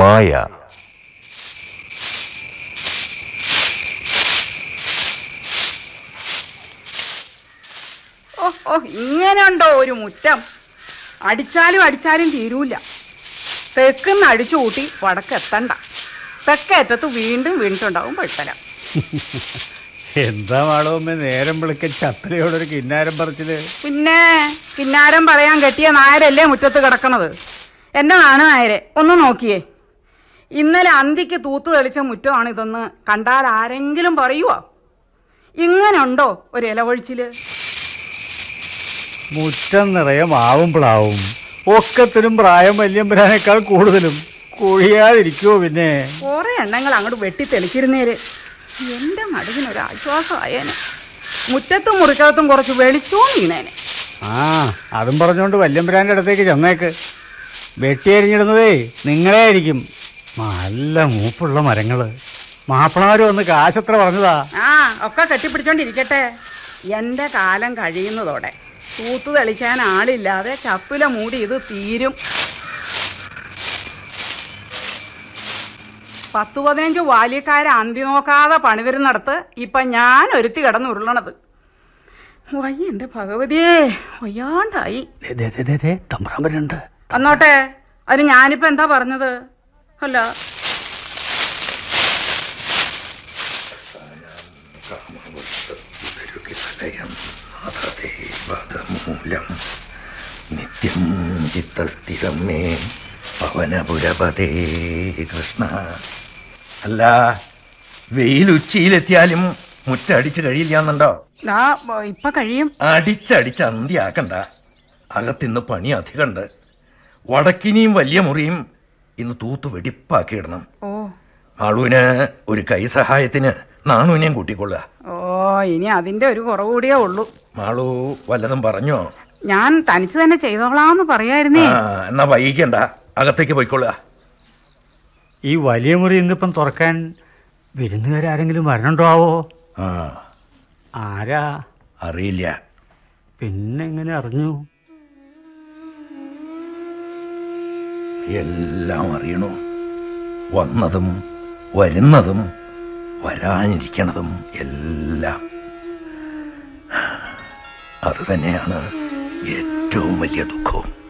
മായ ഓ ഓ ഇങ്ങനെയുണ്ടോ ഒരു മുറ്റം അടിച്ചാലും അടിച്ചാലും തീരൂല തെക്കുന്ന് അടിച്ചു കൂട്ടി വടക്കെത്തണ്ട തെക്കേറ്റത്ത് വീണ്ടും വീണിട്ടുണ്ടാവും പെട്ടല എന്താ മാളവമ്മ നേരം വിളിക്ക ചപ്പലയോടൊരു കിന്നാരം പറിച്ചില് പിന്നെ കിന്നാരം പറയാൻ കെട്ടിയ നായരല്ലേ മുറ്റത്ത് കിടക്കണത് എന്നെ നാണ് നായരെ ഒന്ന് നോക്കിയേ ഇന്നലെ അന്തിക്ക് തൂത്ത് തെളിച്ച മുറ്റമാണ് ഇതെന്ന് കണ്ടാൽ ആരെങ്കിലും പറയുവോ ഇങ്ങനെ ഉണ്ടോ ഒരു ഇലവൊഴിച്ചില് മുറ്റം നിറയെ മാവും പ്ലാവും ഒക്കത്തിനും പ്രായം വല്യമ്പരാനേക്കാൾ കൂടുതലും കുഴിയാതിരിക്കുവോ പിന്നെ കുറെ എണ്ണങ്ങൾ അങ്ങോട്ട് വെട്ടി തെളിച്ചിരുന്നേര് എന്റെ മടുവിനൊരു ആശ്വാസമായേനെ മുറ്റത്തും മുറിക്കകത്തും കുറച്ച് വെളിച്ചവും വീണേനെ ആ അതും പറഞ്ഞുകൊണ്ട് വല്യമ്പരാന്റെ അടുത്തേക്ക് ചെന്നേക്ക് വെട്ടിയരിഞ്ഞിടുന്നതേ നിങ്ങളെ ആയിരിക്കും നല്ല മൂപ്പുള്ള മരങ്ങള് മാപ്പിളമാര് വന്ന് കാശത്ര പറഞ്ഞതാ ആ ഒക്കെ കെട്ടിപ്പിടിച്ചോണ്ടിരിക്കട്ടെ എന്റെ കാലം കഴിയുന്നതോടെ തൂത്ത് തെളിക്കാൻ ആളില്ലാതെ ചപ്പില മൂടി ഇത് തീരും പത്തു പതിനഞ്ച് ബാല്യക്കാരെ അന്തി നോക്കാതെ പണിതരുന്നിടത്ത് ഇപ്പൊ ഞാൻ ഒരുത്തി കിടന്ന് ഉരുളണത് വയ്യ എന്റെ ഭഗവതിയേ വയ്യാണ്ടായി തമ്പ്രാൻ വരുന്നുണ്ട് വന്നോട്ടെ അതിന് ഞാനിപ്പോ എന്താ പറഞ്ഞത് അല്ല മൂലം നിത്യം ചിത്തസ്ഥിരം മേ പവനപുരപതേ കൃഷ്ണ അല്ല വെയിലുച്ചിയിലെത്തിയാലും മുറ്റടിച്ച് കഴിയില്ലാന്നുണ്ടോ ദാ, ഇപ്പൊ കഴിയും അടിച്ചടിച്ച് അന്തിയാക്കണ്ട അകത്തിന്ന് പണി അധികമുണ്ട് വടക്കിനിയും വലിയ മുറിയും ഇന്ന് തൂത്ത് വെടിപ്പാക്കിയിടണം ഓ ആളുവിന് ഒരു കൈ സഹായത്തിന് നാണുവിനെയും കൂട്ടിക്കൊള്ളുക ഓ ഇനി അതിന്റെ ഒരു കുറവ് കൂടിയേ ഉള്ളൂ മാളു വല്ലതും പറഞ്ഞോ ഞാൻ തനിച്ച് തന്നെ ചെയ്തോളാന്ന് പറയായിരുന്നേ ആ എന്നാ വൈകിക്കണ്ട അകത്തേക്ക് പോയിക്കൊള്ളുക ഈ വലിയ മുറി ഇന്നിപ്പം തുറക്കാൻ വിരുന്നുകാരെങ്കിലും വരണുണ്ടോ ആവോ ആ ആരാ അറിയില്ല പിന്നെ എങ്ങനെ അറിഞ്ഞു എല്ലാം അറിയണു വന്നതും വരുന്നതും വരാനിരിക്കണതും എല്ലാം അത് തന്നെയാണ് ഏറ്റവും വലിയ ദുഃഖവും